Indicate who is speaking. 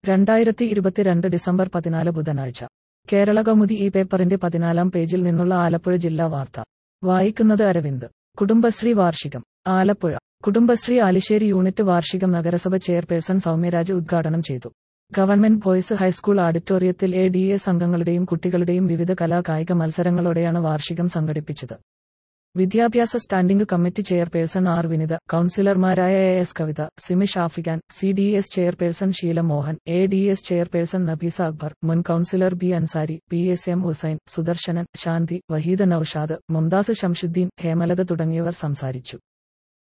Speaker 1: രണ്ടായിരത്തി ഇരുപത്തിരണ്ട് ഡിസംബർ പതിനാല് ബുധനാഴ്ച കേരള കൗമുദി ഈ പേപ്പറിന്റെ പതിനാലാം പേജിൽ നിന്നുള്ള ആലപ്പുഴ ജില്ലാ വാർത്ത വായിക്കുന്നത് അരവിന്ദ് കുടുംബശ്രീ വാർഷികം ആലപ്പുഴ കുടുംബശ്രീ ആലിശ്ശേരി യൂണിറ്റ് വാർഷികം നഗരസഭ ചെയർപേഴ്സൺ സൗമ്യരാജ് ഉദ്ഘാടനം ചെയ്തു ഗവൺമെന്റ് ബോയ്സ് ഹൈസ്കൂൾ ഓഡിറ്റോറിയത്തിൽ എ ഡി എസ് അംഗങ്ങളുടെയും കുട്ടികളുടെയും വിവിധ കലാ കായിക മത്സരങ്ങളോടെയാണ് വാർഷികം സംഘടിപ്പിച്ചത് വിദ്യാഭ്യാസ standing committee chairperson R Vinitha കൌൺസിലർമാരായ A S Kavitha Simi Shafikhan C D S chairperson Sheela Mohan A D S chairperson Nabeesa Akbar മുൻ councillor B Ansari P S M Hussain Sudarsanan Shanthi Waheeda Noushad Mumtaz Shamsuddeen Hemalatha തുടങ്ങിയവർ സംസാരിച്ചു